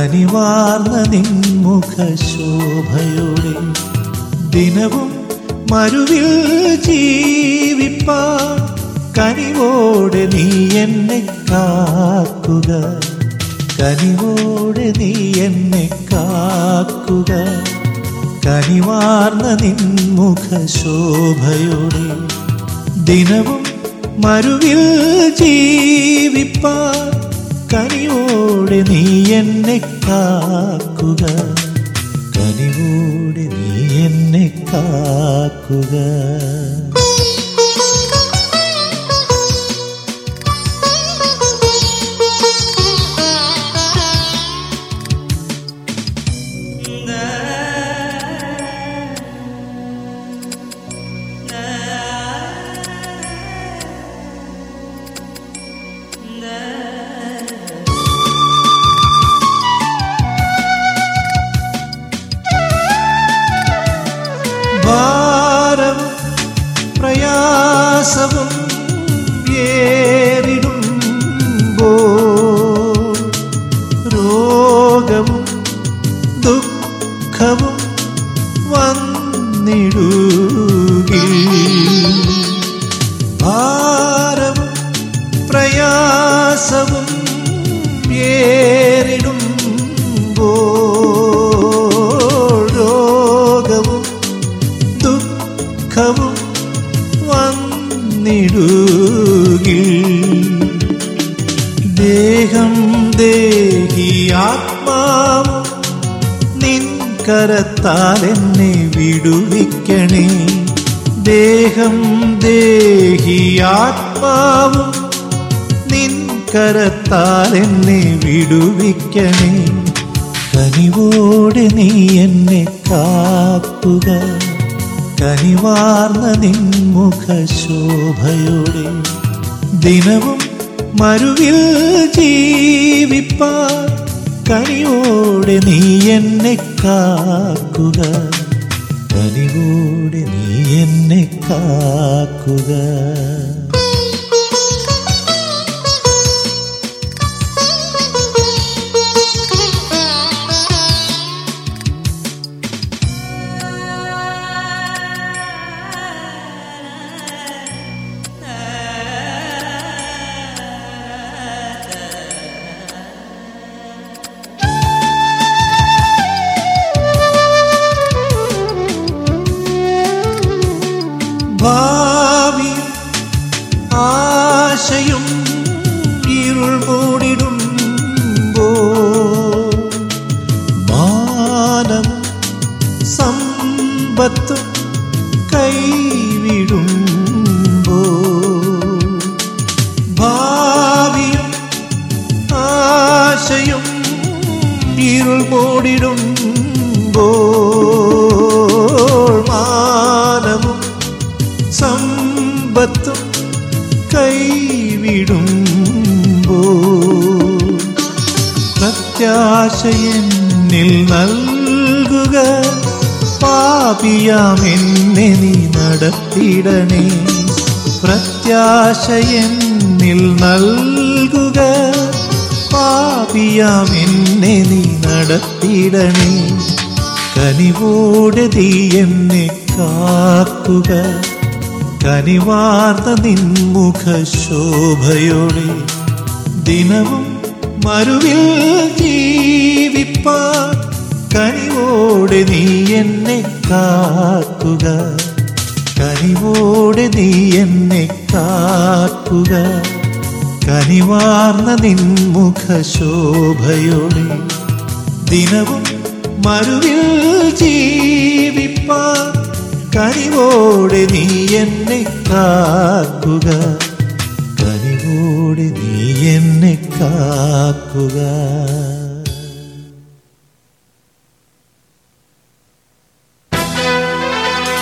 കനിവാർന്ന നിൻമുഖ ശോഭയോടെ ദിനവും മരുവിൽ ജീവിപ്പാൻ കനിവോടെ നീ എന്നെ കാക്കുക കനിവോടെ നീ എന്നെ കാക്കുക കനിവാർന്ന നിൻമുഖ ശോഭയോടെ ദിനവും മരുവിൽ ജീവിപ്പാൻ കനിവോടെ നീ എന്നെ കാക്കുക കനിവോടെ നീ എന്നെ കാക്കുക ഭാരവും പ്രയാസവും ഏറിടുമ്പോ രോഗവും ദുഃഖവും വന്നിടുകി ഭാരവും പ്രയാസവും ഏറിടുമ്പോ രോഗവും ദുഃഖവും വന്നിടുകി ദേഹം ദേഹി ആത്മാവും നിൻ കരത്താൽ എന്നെ വിടുവിക്കണേ ദേഹം ദേഹി ആത്മാവും നിൻ കരത്താൽ എന്നെ വിടുവിക്കണേ കനിവോടെ നീ എന്നെ കാക്കുക കനിവാർന്ന നിൻമുഖ ശോഭയോടെ ദിനവും മരുവിൽ ജീവിപ്പാൻ കനിയോടെ നീ എന്നെ കാക്കുക കനിവോടെ നീ എന്നെ കാക്കുക ഭാവി ആശയും ഇരുൾ മൂടിടുമ്പോ മാനം സമ്പത്തും കൈവിടുമ്പോ ഭാവിയും ആശയും ഇരുൾ മൂടിടുമ്പോൾ മാനവും സമ്പത്തും കൈവിടുമ്പോ പ്രത്യാശയെന്നിൽ നൽകുക പാപിയാം എന്നെ നീ നടത്തിടണേ പ്രത്യാശയെന്നിൽ നൽകുക പാപിയാം എന്നെ നീ നടത്തിടണേ കനിവോടെ നീ എന്നെ കാക്കുക കനിവാർന്ന നിൻമുഖ ശോഭയോടെ ദിനവും മരുവിൽ ജീവിപ്പാൻ കനിവോടെ നീ എന്നെ കാക്കുക കനിവോടെ നീ എന്നെ കാക്കുക കനിവാർന്ന നിൻമുഖ ശോഭയോടെ ദിനവും മരുവിൽ ജീവിപ്പാൻ കനിവോടെ നീ എന്നെ കാക്കുക കനിവോടെ നീ എന്നെ കാക്കുക